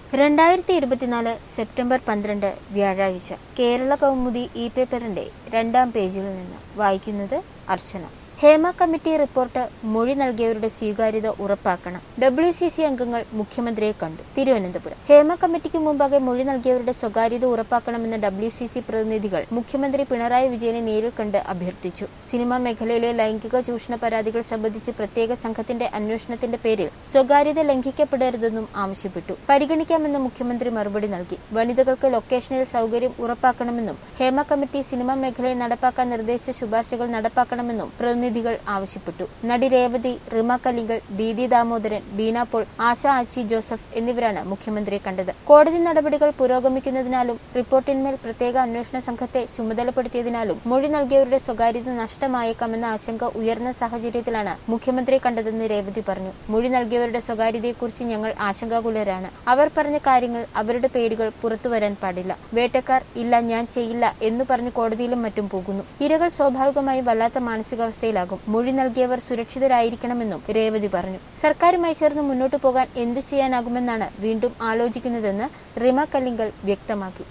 രണ്ടായിരത്തി ഇരുപത്തിനാല് സെപ്റ്റംബർ പന്ത്രണ്ട് വ്യാഴാഴ്ച കേരള കൗമുദി ഇ പേപ്പറിന്റെ രണ്ടാം പേജിൽ നിന്ന് വായിക്കുന്നത് അർച്ചന ഹേമ കമ്മിറ്റി റിപ്പോർട്ട് മൊഴി നൽകിയവരുടെ സ്വീകാര്യത ഉറപ്പാക്കണം ഡബ്ല്യു സി സി അംഗങ്ങൾ മുഖ്യമന്ത്രിയെ കണ്ടു തിരുവനന്തപുരം ഹേമ കമ്മിറ്റിക്ക് മുമ്പാകെ മൊഴി നൽകിയവരുടെ സ്വകാര്യത ഉറപ്പാക്കണമെന്ന് ഡബ്ല്യു സി സി പ്രതിനിധികൾ മുഖ്യമന്ത്രി പിണറായി വിജയനെ നേരിൽ കണ്ട് അഭ്യർത്ഥിച്ചു സിനിമാ മേഖലയിലെ ലൈംഗിക ചൂഷണ പരാതികൾ സംബന്ധിച്ച് പ്രത്യേക സംഘത്തിന്റെ അന്വേഷണത്തിന്റെ പേരിൽ സ്വകാര്യത ലംഘിക്കപ്പെടരുതെന്നും ആവശ്യപ്പെട്ടു പരിഗണിക്കാമെന്ന് മുഖ്യമന്ത്രി മറുപടി നൽകി വനിതകൾക്ക് ലൊക്കേഷനിൽ സൗകര്യം ഉറപ്പാക്കണമെന്നും ഹേമ കമ്മിറ്റി സിനിമാ മേഖലയിൽ നടപ്പാക്കാൻ നിർദ്ദേശിച്ച ശുപാർശകൾ നടപ്പാക്കണമെന്നും പ്രതിനിധികൾ ആവശ്യപ്പെട്ടു നടി രേവതി റിമ കല്ലിങ്കൽ ദീദി ദാമോദരൻ ബീന പോൾ ആശ ആച്ചി ജോസഫ് എന്നിവരാണ് മുഖ്യമന്ത്രിയെ കണ്ടത് കോടതി നടപടികൾ പുരോഗമിക്കുന്നതിനാലും റിപ്പോർട്ടിന്മേൽ പ്രത്യേക അന്വേഷണ സംഘത്തെ ചുമതലപ്പെടുത്തിയതിനാലും മൊഴി നൽകിയവരുടെ സ്വകാര്യത നഷ്ടമായേക്കാമെന്ന ആശങ്ക ഉയർന്ന സാഹചര്യത്തിലാണ് മുഖ്യമന്ത്രിയെ കണ്ടതെന്ന് രേവതി പറഞ്ഞു മൊഴി നൽകിയവരുടെ സ്വകാര്യതയെക്കുറിച്ച് ഞങ്ങൾ ആശങ്കാകുലരാണ് അവർ പറഞ്ഞ കാര്യങ്ങൾ അവരുടെ പേരുകൾ പുറത്തുവരാൻ പാടില്ല വേട്ടക്കാർ ഇല്ല ഞാൻ ചെയ്യില്ല എന്നു പറഞ്ഞ് കോടതിയിലും മറ്റും പോകുന്നു ഇരകൾ സ്വാഭാവികമായും വല്ലാത്ത മാനസികാവസ്ഥയിലാകും മൊഴി നൽകിയവർ സുരക്ഷിതരായിരിക്കണമെന്നും രേവതി പറഞ്ഞു സർക്കാരുമായി ചേർന്ന് മുന്നോട്ടു പോകാൻ എന്തു ചെയ്യാനാകുമെന്നാണ് വീണ്ടും ആലോചിക്കുന്നതെന്ന് റിമ കല്ലിങ്കൽ വ്യക്തമാക്കി